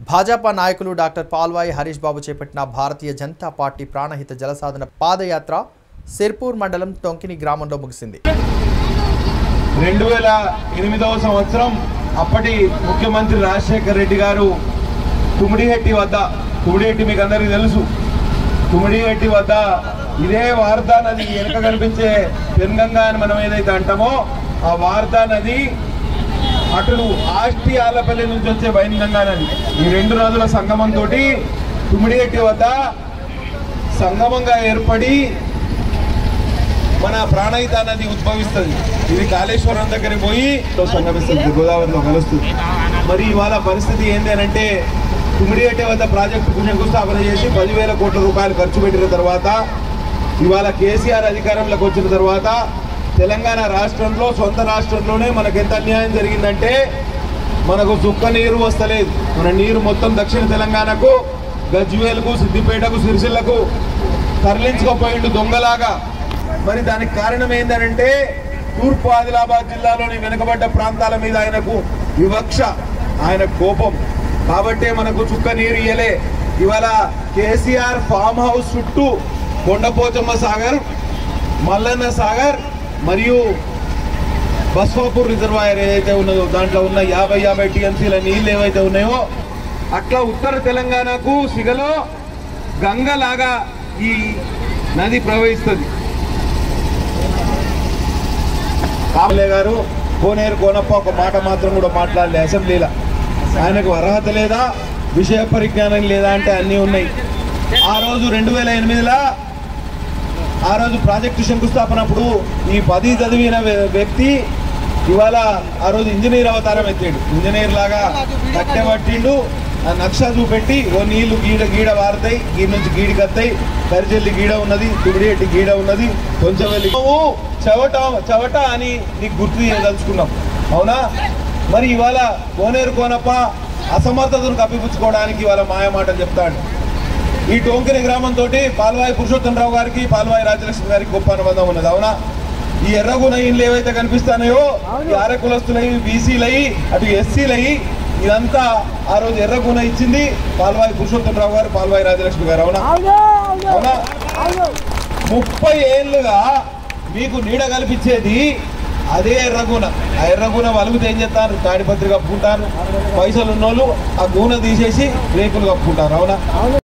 భాజపా నాయకులు డాక్టర్ పాల్వాయి హరీష్ బాబు చేపట్టిన భారతీయ జనతా పార్టీ ప్రాణహిత జలసాధన పాదయాత్ర సిర్పూర్ మండలం టొంకిని గ్రామంలో ముగిసింది రెండు వేల ఎనిమిదవ సంవత్సరం అప్పటి ముఖ్యమంత్రి రాజశేఖర్ రెడ్డి గారు తుమిడిహెట్టి వద్ద తుమిడిహెట్టి మీకు అందరికీ తెలుసు తుమిడిహెట్టి వద్ద ఇదే వార్తా నది వెనుక కనిపించే పెన్గంగా అని మనం ఏదైతే అంటామో ఆ వార్తా నది అటు ఆష్టి ఆలపల్లి నుంచి వచ్చే వైన్గంగా నది ఈ రెండు నదుల సంగమంతో తుమిడిహెట్టి వద్ద సంగమంగా ఏర్పడి మన ప్రాణహిత నది ఉద్భవిస్తుంది ఇది కాళేశ్వరం దగ్గరికి పోయి సంగమిస్తుంది గోదావరిలో కలుస్తుంది మరి ఇవాళ పరిస్థితి ఏంటి అని అంటే కుమిడిగట్టే వద్ద ప్రాజెక్టు శంకుస్థాపన చేసి పదివేల కోట్ల రూపాయలు ఖర్చు పెట్టిన తర్వాత ఇవాళ కేసీఆర్ అధికారంలోకి వచ్చిన తర్వాత తెలంగాణ రాష్ట్రంలో సొంత రాష్ట్రంలోనే మనకు ఎంత అన్యాయం జరిగిందంటే మనకు చుక్క నీరు వస్తలేదు మన నీరు మొత్తం దక్షిణ తెలంగాణకు గజ్వేల్కు సిద్దిపేటకు సిరిసిల్లకు తరలించుకోపోయిండు దొంగలాగా మరి దానికి కారణం ఏంటంటే తూర్పు ఆదిలాబాద్ జిల్లాలోని వెనుకబడ్డ ప్రాంతాల మీద ఆయనకు వివక్ష ఆయన కోపం కాబట్టే మనకు చుక్క నీరు ఇయ్యలే ఇవాళ కేసీఆర్ ఫామ్ హౌస్ చుట్టూ కొండపోచమ్మ సాగర్ మల్లన్న సాగర్ మరియు బస్వాపూర్ రిజర్వాయర్ ఏదైతే ఉన్నదో దాంట్లో ఉన్న యాభై యాభై టీఎంసీల నీళ్ళు ఏవైతే ఉన్నాయో అట్లా ఉత్తర తెలంగాణకు సిగలో గంగలాగా ఈ నది ప్రవహిస్తుంది కామలే గారు కోనేరు కోనప్ప ఒక మాట మాత్రం కూడా మాట్లాడలే అసెంబ్లీలో ఆయనకు అర్హత లేదా విషయ పరిజ్ఞానం లేదా అంటే అన్నీ ఉన్నాయి ఆ రోజు రెండు వేల ఎనిమిదిలో ఆ రోజు ప్రాజెక్టు శంకుస్థాపన అప్పుడు ఈ పది చదివిన వ్య- వ్యక్తి ఇవాళ ఆ రోజు ఇంజనీర్ అవతారం ఎత్తాడు ఇంజనీర్ లాగా కట్టె పట్టిండు ఆ నక్ష చూపెట్టి ఓ నీళ్లు గీడ గీడ వారుతాయి గీడ నుంచి గీడికి వస్తాయి కరిచెల్లి గీడ ఉన్నది తుడిఎట్టి గీడ ఉన్నది కొంచెం వెళ్ళి నువ్వు చవట చవట అని నీకు గుర్తు చేయదలుచుకున్నాం అవునా మరి ఇవాళ కోనేరు కోనప్ప అసమర్థతను కప్పిపుచ్చుకోవడానికి ఇవాళ మాయమాటలు చెప్తాడు ఈ టోంకిని గ్రామం తోటి పాల్వాయి పురుషోత్తమరావు గారికి పాల్వాయి రాజలక్ష్మి గారికి గొప్ప అనుబంధం ఉన్నది అవునా ఈ ఎర్రగున ఇళ్ళు ఏవైతే కనిపిస్తాయో ఈ ఆర కులస్తులయి బీసీలయి అటు ఎస్సీలయి ఇదంతా ఆ రోజు ఎర్రగున ఇచ్చింది పాల్వాయి పురుషోత్తమరావు గారు పాల్వాయి రాజలక్ష్మి గారు అవునా అవునా ముప్పై ఏళ్ళుగా మీకు నీడ కల్పించేది అదే ఎర్రగూన ఆ ఎర్రగూన వలుగుతే ఏం చేస్తారు తాడిపత్రి కప్పుకుంటారు పైసలు ఉన్నోళ్ళు ఆ గూన తీసేసి రేకులు కప్పుకుంటారు అవునా